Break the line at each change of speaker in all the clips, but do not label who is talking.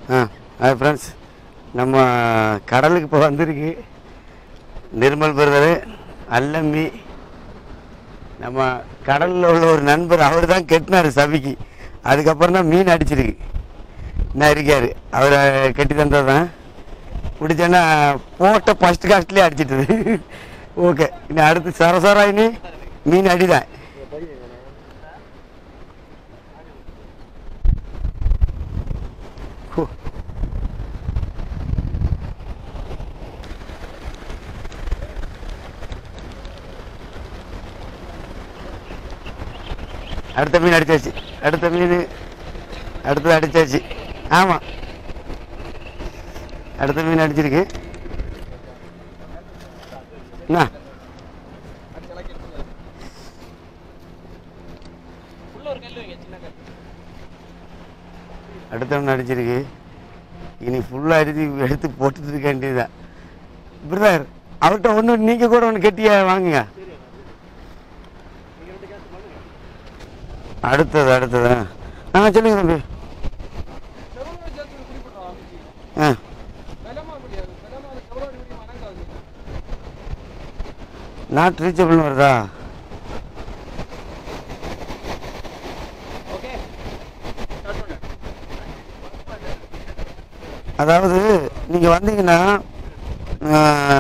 ஆ hi friends நம்ம கடலுக்கு இப்போ வந்திருக்கு நிர்மல் பிரதரு அல்லம்பி நம்ம கடலில் உள்ள ஒரு நண்பர் அவர் தான் கெட்டினார் சபிக்கு அதுக்கப்புறம் தான் மீன் அடிச்சிருக்கு என்ன இருக்கார் அவரை கட்டி தந்தது தான் பிடிச்சேன்னா போட்ட ஃபஸ்ட் காஸ்ட்லேயே அடிச்சிட்டுது ஓகே இன்னும் அடுத்து சரசராயினி மீன் அடிதான் ஹோ. அடுத்த மீன் அடிச்சாச்சு அடுத்த மீன் அடுத்தது அடிச்சாச்சு ஆமாம் அடுத்த மீன் அடிச்சிருக்கு என்ன அடுத்த மீன் அடிச்சிருக்கு இனி ஃபுல்லாக அடித்து எடுத்து போட்டுட்டு இருக்க வேண்டியதுதான் பிரதர் அவர்கிட்ட ஒன்று நீங்கள் கூட ஒன்று கெட்டியா வாங்குங்க அடுத்தது அடுத்தது ஆ. ஆ சொல்லுங்க தம்பி ஆ நாட் ரீச்சபிள்னு வருதா அதாவது நீங்கள் வந்தீங்கன்னா ஆ,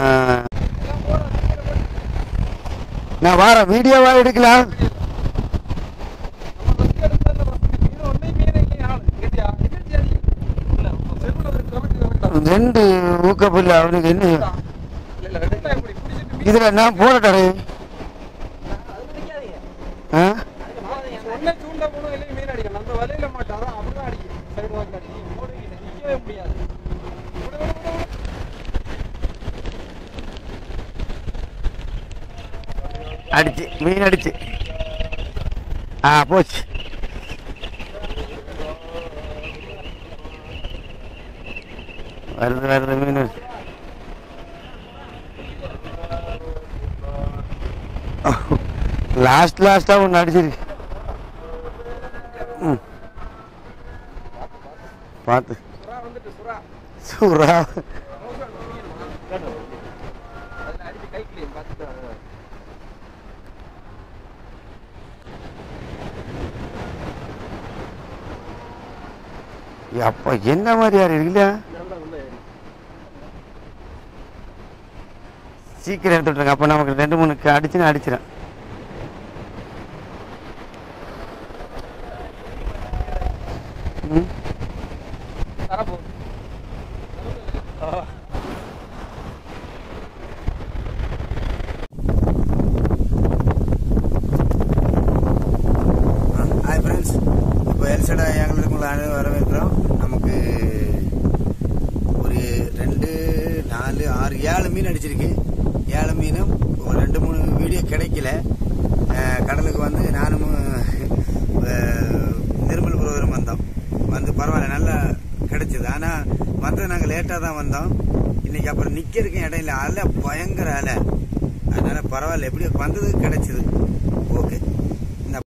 நான் வாரேன் வீடியோவாக எடுக்கலாம் ரெண்டு ஊக்கப்பில்லை அவனுக்கு என்ன இதில் நான் போடட்டே ஆ அடிச்சு மீன் அடிச்சு ஆ போச்சு வருது வருது மீன் வருது. லாஸ்ட் லாஸ்ட்டாக ஒன்று அடிச்சிருக்கு ம் பார்த்து சூறா அப்பா என்ன மாதிரி யார் இருக்குல்ல சீக்கிரம் எடுத்து விட்ருங்க அப்போ நமக்கு ரெண்டு மூணு க- அடிச்சுன்னு அடிச்சிடேன் ம் ஹாய் ஃப்ரெண்ட்ஸ் இப்போ எல்சடா எங்களுக்கு உங்களை அணு வரவேற்கிறோம் நமக்கு ஒரு ரெண்டு நாலு ஆறு ஏழு மீன் அடிச்சிருக்கு ஏழு மீனும் ஒரு ரெண்டு மூணு வீடியோ கிடைக்கல அஹ் கடலுக்கு வந்து நானும் அஹ், நிர்மல் புரோகிரம் வந்தோம் வந்து பரவாயில்ல நல்லா கிடைச்சது ஆனால் வந்தது நாங்கள் லேட்டாக தான் வந்தோம் இன்னைக்கு அப்புறம் நிற்கிறதுக்கும் இடம் இல்லை அலை பயங்கர அலை அதனால பரவாயில்ல எப்படி வந்தது கிடைச்சது ஓகே